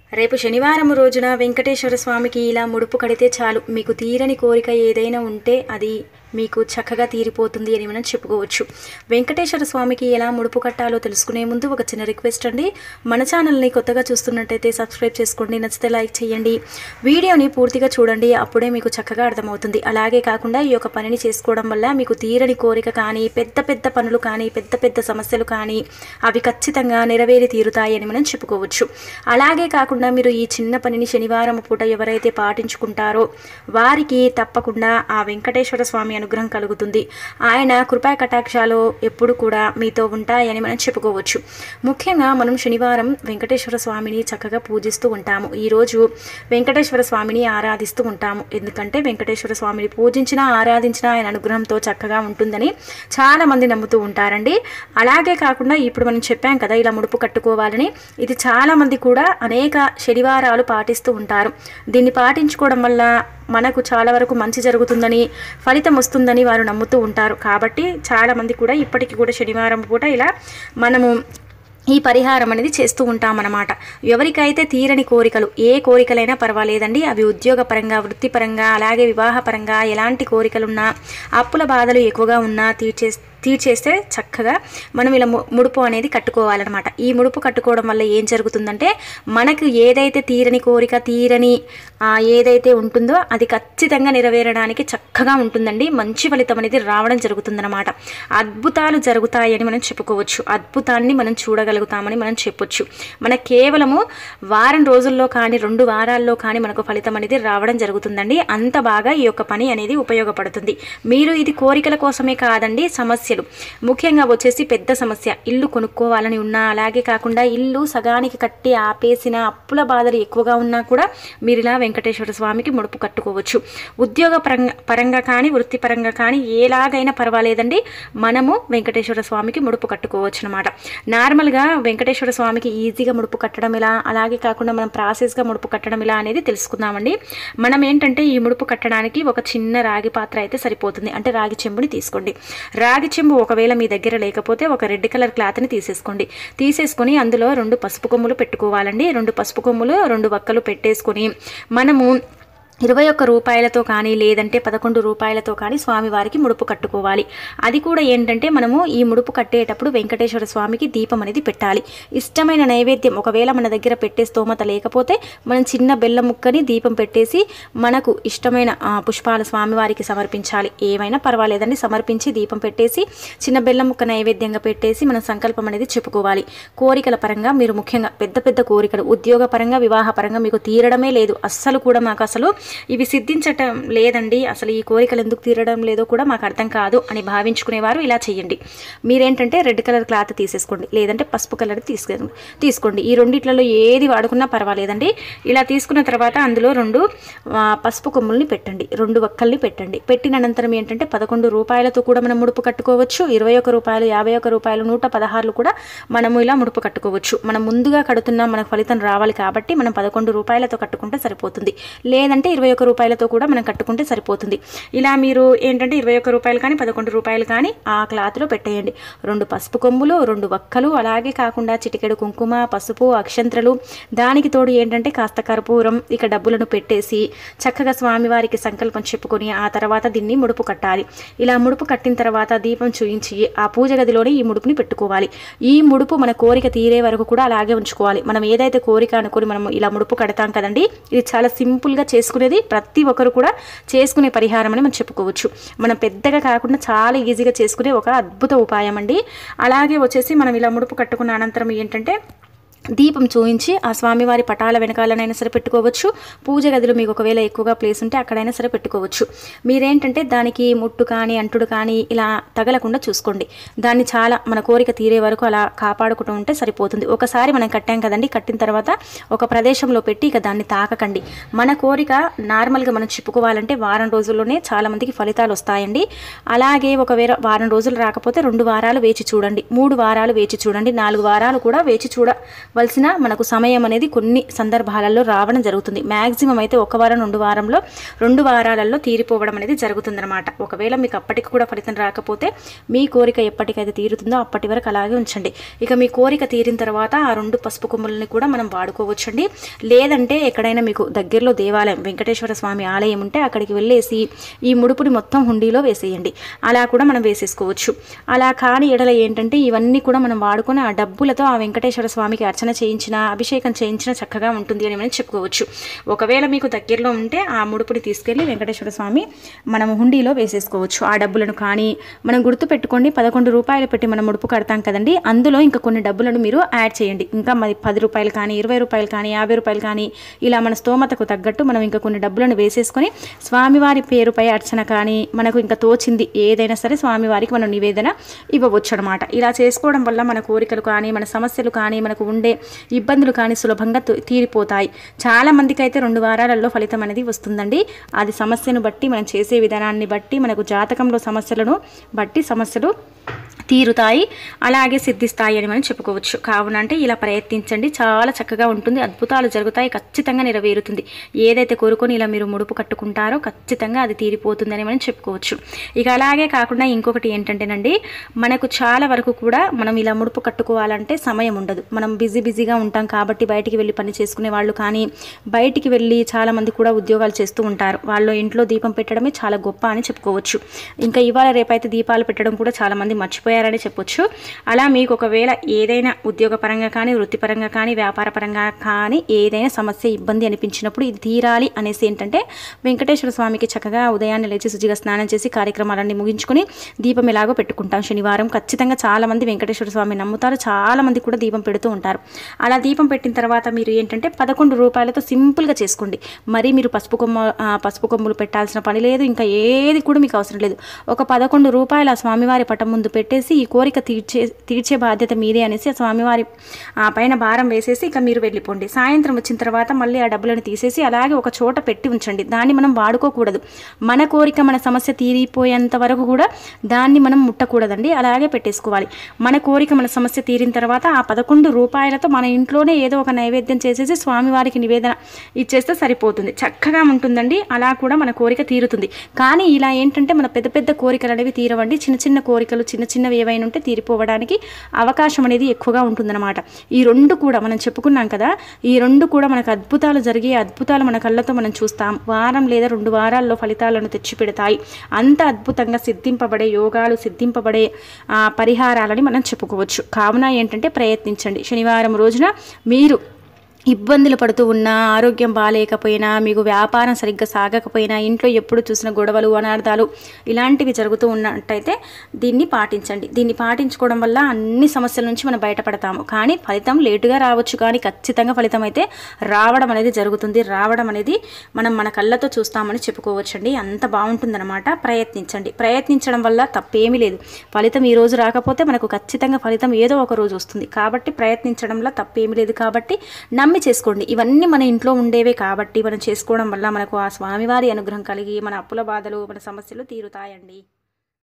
రేపు శనివారం రోజున వెంకటేశ్వర స్వామికి ఇలా ముడుపు కడితే చాలు మీకు తీరని కోరిక ఏదైనా ఉంటే అది మీకు చక్కగా తీరిపోతుంది అని మనం చెప్పుకోవచ్చు వెంకటేశ్వర స్వామికి ఎలా ముడుపు కట్టాలో తెలుసుకునే ముందు ఒక చిన్న రిక్వెస్ట్ అండి మన ఛానల్ని కొత్తగా చూస్తున్నట్టయితే సబ్స్క్రైబ్ చేసుకోండి నచ్చితే లైక్ చేయండి వీడియోని పూర్తిగా చూడండి అప్పుడే మీకు చక్కగా అర్థమవుతుంది అలాగే కాకుండా ఈ యొక్క పనిని చేసుకోవడం వల్ల మీకు తీరని కోరిక కానీ పెద్ద పెద్ద పనులు కానీ పెద్ద పెద్ద సమస్యలు కానీ అవి ఖచ్చితంగా నెరవేరి తీరుతాయి అని మనం చెప్పుకోవచ్చు అలాగే కాకుండా మీరు ఈ చిన్న పనిని శనివారం పూట ఎవరైతే పాటించుకుంటారో వారికి తప్పకుండా ఆ వెంకటేశ్వర స్వామి అనుగ్రహం కలుగుతుంది ఆయన కృపా కటాక్షాలు ఎప్పుడు కూడా మీతో ఉంటాయని మనం చెప్పుకోవచ్చు ముఖ్యంగా మనం శనివారం వెంకటేశ్వర స్వామిని చక్కగా పూజిస్తూ ఉంటాము ఈరోజు వెంకటేశ్వర స్వామిని ఆరాధిస్తూ ఉంటాము ఎందుకంటే వెంకటేశ్వర స్వామిని పూజించినా ఆరాధించినా ఆయన అనుగ్రహంతో చక్కగా ఉంటుందని చాలా మంది నమ్ముతూ ఉంటారండి అలాగే కాకుండా ఇప్పుడు మనం చెప్పాం కదా ఇలా ముడుపు కట్టుకోవాలని ఇది చాలా మంది కూడా అనేక శనివారాలు పాటిస్తూ ఉంటారు దీన్ని పాటించుకోవడం వల్ల మనకు చాలా వరకు మంచి జరుగుతుందని ఫలితం వస్తుందని వారు నమ్ముతూ ఉంటారు కాబట్టి చాలామంది కూడా ఇప్పటికీ కూడా శనివారం పూట ఇలా మనము ఈ పరిహారం అనేది చేస్తూ ఉంటామన్నమాట ఎవరికైతే తీరని కోరికలు ఏ కోరికలైనా పర్వాలేదండి అవి ఉద్యోగపరంగా వృత్తిపరంగా అలాగే వివాహపరంగా ఎలాంటి కోరికలున్నా అప్పుల బాధలు ఎక్కువగా ఉన్నా తీర్చే తీర్చేస్తే చక్కగా మనం ఇలా ము- ముడుపు అనేది కట్టుకోవాలన్నమాట ఈ ముడుపు కట్టుకోవడం వల్ల ఏం జరుగుతుందంటే మనకు ఏదైతే తీరని కోరిక తీరని ఆ, ఏదైతే ఉంటుందో అది ఖచ్చితంగా నెరవేరడానికి చక్కగా ఉంటుందండి మంచి ఫలితం అనేది రావడం జరుగుతుందన్నమాట అద్భుతాలు జరుగుతాయని మనం చెప్పుకోవచ్చు అద్భుతాన్ని మనం చూడగలుగుతామని మనం చెప్పొచ్చు మన కేవలము వారం రోజుల్లో కానీ రెండు వారాల్లో కానీ మనకు ఫలితం అనేది రావడం జరుగుతుందండి అంత బాగా ఈ యొక్క పని అనేది ఉపయోగపడుతుంది మీరు ఇది కోరికల కోసమే కాదండి సమస్యలు ముఖ్యంగా వచ్చేసి పెద్ద సమస్య ఇల్లు కొనుక్కోవాలని ఉన్నా అలాగే కాకుండా ఇల్లు సగానికి కట్టి ఆపేసిన అప్పుల బాధలు ఎక్కువగా ఉన్నా కూడా మీరు ఇలా వెంకటేశ్వర స్వామికి ముడుపు కట్టుకోవచ్చు ఉద్యోగ పరంగా పరంగా కానీ వృత్తిపరంగా కానీ ఎలాగైనా పర్వాలేదండి మనము వెంకటేశ్వర స్వామికి ముడుపు కట్టుకోవచ్చు అనమాట నార్మల్గా వెంకటేశ్వర స్వామికి ఈజీగా ముడుపు కట్టడం ఎలా అలాగే కాకుండా మనం ప్రాసెస్గా ముడుపు కట్టడం ఎలా అనేది తెలుసుకుందామండి మనం ఏంటంటే ఈ ముడుపు కట్టడానికి ఒక చిన్న రాగి పాత్ర అయితే సరిపోతుంది అంటే రాగి చెంబుని తీసుకోండి రాగి చెంబు ఒకవేళ మీ దగ్గర లేకపోతే ఒక రెడ్ కలర్ క్లాత్ని తీసేసుకోండి తీసేసుకొని అందులో రెండు పసుపు కొమ్ములు పెట్టుకోవాలండి రెండు పసుపు కొమ్ములు రెండు వక్కలు పెట్టేసుకొని మనము ఇరవై ఒక్క రూపాయలతో కానీ లేదంటే పదకొండు రూపాయలతో కానీ స్వామివారికి ముడుపు కట్టుకోవాలి అది కూడా ఏంటంటే మనము ఈ ముడుపు కట్టేటప్పుడు వెంకటేశ్వర స్వామికి దీపం అనేది పెట్టాలి ఇష్టమైన నైవేద్యం ఒకవేళ మన దగ్గర పెట్టే స్తోమత లేకపోతే మనం చిన్న బెల్లం ముక్కని దీపం పెట్టేసి మనకు ఇష్టమైన ఆ, పుష్పాలు స్వామివారికి సమర్పించాలి ఏమైనా పర్వాలేదండి సమర్పించి దీపం పెట్టేసి చిన్న బెల్లం ముక్క నైవేద్యంగా పెట్టేసి మనం సంకల్పం అనేది చెప్పుకోవాలి కోరికల పరంగా మీరు ముఖ్యంగా పెద్ద పెద్ద కోరికలు ఉద్యోగ పరంగా వివాహ పరంగా మీకు తీరడమే లేదు అస్సలు కూడా మాకు అసలు ఇవి సిద్ధించటం లేదండి అసలు ఈ కోరికలు ఎందుకు తీరడం లేదో కూడా మాకు అర్థం కాదు అని భావించుకునేవారు ఇలా చేయండి మీరేంటంటే రెడ్ కలర్ క్లాత్ తీసేసుకోండి లేదంటే పసుపు కలర్ తీసుకోండి తీసుకోండి ఈ రెండిట్లలో ఏది వాడుకున్నా పర్వాలేదండి ఇలా తీసుకున్న తర్వాత అందులో రెండు ఆ, పసుపు కొమ్ముల్ని పెట్టండి రెండు వక్కల్ని పెట్టండి పెట్టిన అనంతరం ఏంటంటే పదకొండు రూపాయలతో కూడా మనం ముడుపు కట్టుకోవచ్చు ఇరవై ఒక రూపాయలు యాభై ఒక రూపాయలు నూట పదహారులు కూడా మనము ఇలా ముడుపు కట్టుకోవచ్చు మనం ముందుగా కడుతున్నాం మనకు ఫలితం రావాలి కాబట్టి మనం పదకొండు రూపాయలతో కట్టుకుంటే సరిపోతుంది లేదంటే ఇరవై ఒక రూపాయలతో కూడా మనం కట్టుకుంటే సరిపోతుంది ఇలా మీరు ఏంటంటే ఇరవై ఒక్క రూపాయలు కానీ పదకొండు రూపాయలు కానీ ఆ క్లాత్లో పెట్టేయండి రెండు పసుపు కొమ్ములు రెండు వక్కలు అలాగే కాకుండా చిటికెడు కుంకుమ పసుపు అక్షంత్రలు దానికి తోడు ఏంటంటే కాస్త కర్పూరం ఇక డబ్బులను పెట్టేసి చక్కగా స్వామివారికి సంకల్పం చెప్పుకొని ఆ తర్వాత దీన్ని ముడుపు కట్టాలి ఇలా ముడుపు కట్టిన తర్వాత దీపం చూయించి ఆ పూజ గదిలోనే ఈ ముడుపుని పెట్టుకోవాలి ఈ ముడుపు మన కోరిక తీరే వరకు కూడా అలాగే ఉంచుకోవాలి మనం ఏదైతే కోరిక అనుకొని మనం ఇలా ముడుపు కడతాం కదండి ఇది చాలా సింపుల్గా చేసుకునేది ప్రతి ఒక్కరు కూడా చేసుకునే పరిహారం అని మనం చెప్పుకోవచ్చు మనం పెద్దగా కాకుండా చాలా ఈజీగా చేసుకునే ఒక అద్భుత ఉపాయం అండి అలాగే వచ్చేసి మనం ఇలా ముడుపు కట్టుకున్న అనంతరం ఏంటంటే దీపం చూయించి ఆ స్వామివారి పటాల వెనకాలనైనా సరే పెట్టుకోవచ్చు పూజ గదిలో మీకు ఒకవేళ ఎక్కువగా ప్లేస్ ఉంటే అక్కడైనా సరే పెట్టుకోవచ్చు మీరేంటంటే దానికి ముట్టు కానీ అంటుడు కానీ ఇలా తగలకుండా చూసుకోండి దాన్ని చాలా మన కోరిక తీరే వరకు అలా కాపాడుకుంటూ ఉంటే సరిపోతుంది ఒకసారి మనం కట్టాం కదండి కట్టిన తర్వాత ఒక ప్రదేశంలో పెట్టి ఇక దాన్ని తాకకండి మన కోరిక నార్మల్గా మనం చెప్పుకోవాలంటే వారం రోజుల్లోనే చాలా మందికి ఫలితాలు వస్తాయండి అలాగే ఒకవేళ వారం రోజులు రాకపోతే రెండు వారాలు వేచి చూడండి మూడు వారాలు వేచి చూడండి నాలుగు వారాలు కూడా వేచి చూడ వలసిన మనకు సమయం అనేది కొన్ని సందర్భాలలో రావడం జరుగుతుంది మ్యాక్సిమం అయితే ఒక వారం రెండు వారంలో రెండు వారాలలో తీరిపోవడం అనేది జరుగుతుందన్నమాట ఒకవేళ మీకు అప్పటికి కూడా ఫలితం రాకపోతే మీ కోరిక ఎప్పటికైతే తీరుతుందో అప్పటి వరకు అలాగే ఉంచండి ఇక మీ కోరిక తీరిన తర్వాత ఆ రెండు పసుపు కొమ్ములని కూడా మనం వాడుకోవచ్చండి లేదంటే ఎక్కడైనా మీకు దగ్గరలో దేవాలయం వెంకటేశ్వర స్వామి ఆలయం ఉంటే అక్కడికి వెళ్ళేసి ఈ ముడుపుని మొత్తం హుండీలో వేసేయండి అలా కూడా మనం వేసేసుకోవచ్చు అలా కాని ఎడల ఏంటంటే ఇవన్నీ కూడా మనం వాడుకొని ఆ డబ్బులతో ఆ వెంకటేశ్వర స్వామికి అర్చన చేయించిన అభిషేకం చేయించిన చక్కగా ఉంటుంది అని మనం చెప్పుకోవచ్చు ఒకవేళ మీకు దగ్గరలో ఉంటే ఆ ముడుపుని తీసుకెళ్ళి వెంకటేశ్వర స్వామి మనం హుండీలో వేసేసుకోవచ్చు ఆ డబ్బులను కానీ మనం గుర్తు పెట్టుకోండి పదకొండు రూపాయలు పెట్టి మనం ముడుపు కడతాం కదండి అందులో ఇంకా కొన్ని డబ్బులను మీరు యాడ్ చేయండి ఇంకా మరి పది రూపాయలు కానీ ఇరవై రూపాయలు కానీ యాభై రూపాయలు కానీ ఇలా మన స్తోమతకు తగ్గట్టు మనం ఇంకా కొన్ని డబ్బులను వేసేసుకొని స్వామివారి పేరుపై అర్చన కానీ మనకు ఇంకా తోచింది ఏదైనా సరే స్వామివారికి మనం నివేదన ఇవ్వవచ్చు అనమాట ఇలా చేసుకోవడం వల్ల మన కోరికలు కానీ మన సమస్యలు కానీ మనకు ఉండే ఇబ్బందులు కానీ సులభంగా తీ- తీరిపోతాయి చాలా మందికి అయితే రెండు వారాలలో ఫలితం అనేది వస్తుందండి అది సమస్యను బట్టి మనం చేసే విధానాన్ని బట్టి మనకు జాతకంలో సమస్యలను బట్టి సమస్యలు తీరుతాయి అలాగే సిద్ధిస్తాయి అని మనం చెప్పుకోవచ్చు కావున అంటే ఇలా ప్రయత్నించండి చాలా చక్కగా ఉంటుంది అద్భుతాలు జరుగుతాయి ఖచ్చితంగా నెరవేరుతుంది ఏదైతే కోరుకొని ఇలా మీరు ముడుపు కట్టుకుంటారో ఖచ్చితంగా అది తీరిపోతుందని మనం చెప్పుకోవచ్చు ఇక అలాగే కాకుండా ఇంకొకటి ఏంటంటేనండి మనకు చాలా వరకు కూడా మనం ఇలా ముడుపు కట్టుకోవాలంటే సమయం ఉండదు మనం బిజీ బిజీగా ఉంటాం కాబట్టి బయటికి వెళ్ళి పని చేసుకునే వాళ్ళు కానీ బయటికి వెళ్ళి చాలా మంది కూడా ఉద్యోగాలు చేస్తూ ఉంటారు వాళ్ళు ఇంట్లో దీపం పెట్టడమే చాలా గొప్ప అని చెప్పుకోవచ్చు ఇంకా ఇవాళ రేపైతే దీపాలు పెట్టడం కూడా చాలా మంది మర్చిపోయారని చెప్పొచ్చు అలా మీకు ఒకవేళ ఏదైనా ఉద్యోగపరంగా కానీ వృత్తిపరంగా కానీ వ్యాపార పరంగా కానీ ఏదైనా సమస్య ఇబ్బంది అనిపించినప్పుడు ఇది తీరాలి అనేసి ఏంటంటే వెంకటేశ్వర స్వామికి చక్కగా ఉదయాన్నే లేచి శుచిగా స్నానం చేసి కార్యక్రమాలన్నీ ముగించుకొని దీపం ఎలాగో పెట్టుకుంటాం శనివారం ఖచ్చితంగా చాలా మంది వెంకటేశ్వర స్వామి నమ్ముతారు చాలా మంది కూడా దీపం పెడుతూ ఉంటారు అలా దీపం పెట్టిన తర్వాత మీరు ఏంటంటే పదకొండు రూపాయలతో సింపుల్గా చేసుకోండి మరీ మీరు పసుపు కొమ్మ ఆ, పసుపు కొమ్ములు పెట్టాల్సిన పని లేదు ఇంకా ఏది కూడా మీకు అవసరం లేదు ఒక పదకొండు రూపాయల స్వామివారి పటం ముందు పెట్టేసి ఈ కోరిక తీర్చే తీర్చే బాధ్యత మీదే అనేసి ఆ స్వామివారి ఆ పైన భారం వేసేసి ఇక మీరు వెళ్ళిపోండి సాయంత్రం వచ్చిన తర్వాత మళ్ళీ ఆ డబ్బులను తీసేసి అలాగే ఒక చోట పెట్టి ఉంచండి దాన్ని మనం వాడుకోకూడదు మన కోరిక మన సమస్య తీరిపోయేంత వరకు కూడా దాన్ని మనం ముట్టకూడదండి అలాగే పెట్టేసుకోవాలి మన కోరిక మన సమస్య తీరిన తర్వాత ఆ పదకొండు రూపాయలతో మన ఇంట్లోనే ఏదో ఒక నైవేద్యం చేసేసి స్వామివారికి నివేదన ఇచ్చేస్తే సరిపోతుంది చక్కగా ఉంటుందండి అలా కూడా మన కోరిక తీరుతుంది కానీ ఇలా ఏంటంటే మన పెద్ద పెద్ద కోరికలు అనేవి తీరవండి చిన్న చిన్న కోరికలు చిన్న చిన్నవి ఏవైనా ఉంటే తీరిపోవడానికి అవకాశం అనేది ఎక్కువగా ఉంటుందన్నమాట ఈ రెండు కూడా మనం చెప్పుకున్నాం కదా ఈ రెండు కూడా మనకు అద్భుతాలు జరిగే అద్భుతాలు మన కళ్ళతో మనం చూస్తాం వారం లేదా రెండు వారాల్లో ఫలితాలను తెచ్చిపెడతాయి అంత అద్భుతంగా సిద్ధింపబడే యోగాలు సిద్ధింపబడే ఆ, పరిహారాలని మనం చెప్పుకోవచ్చు కావున ఏంటంటే ప్రయత్నించండి శనివారం రోజున మీరు ఇబ్బందులు పడుతూ ఉన్నా ఆరోగ్యం బాగాలేకపోయినా మీకు వ్యాపారం సరిగ్గా సాగకపోయినా ఇంట్లో ఎప్పుడు చూసిన గొడవలు అనార్థాలు ఇలాంటివి జరుగుతూ ఉన్నట్టయితే దీన్ని పాటించండి దీన్ని పాటించుకోవడం వల్ల అన్ని సమస్యల నుంచి మనం బయటపడతాము కానీ ఫలితం లేటుగా రావచ్చు కానీ ఖచ్చితంగా ఫలితం అయితే రావడం అనేది జరుగుతుంది రావడం అనేది మనం మన కళ్ళతో చూస్తామని చెప్పుకోవచ్చండి అంత బాగుంటుందన్నమాట ప్రయత్నించండి ప్రయత్నించడం వల్ల తప్పేమీ లేదు ఫలితం ఈ రోజు రాకపోతే మనకు ఖచ్చితంగా ఫలితం ఏదో ఒక రోజు వస్తుంది కాబట్టి ప్రయత్నించడంలో తప్పేమీ లేదు కాబట్టి నమ్మి చేసుకోండి ఇవన్నీ మన ఇంట్లో ఉండేవే కాబట్టి మనం చేసుకోవడం వల్ల మనకు ఆ స్వామివారి అనుగ్రహం కలిగి మన అప్పుల బాధలు మన సమస్యలు తీరుతాయండి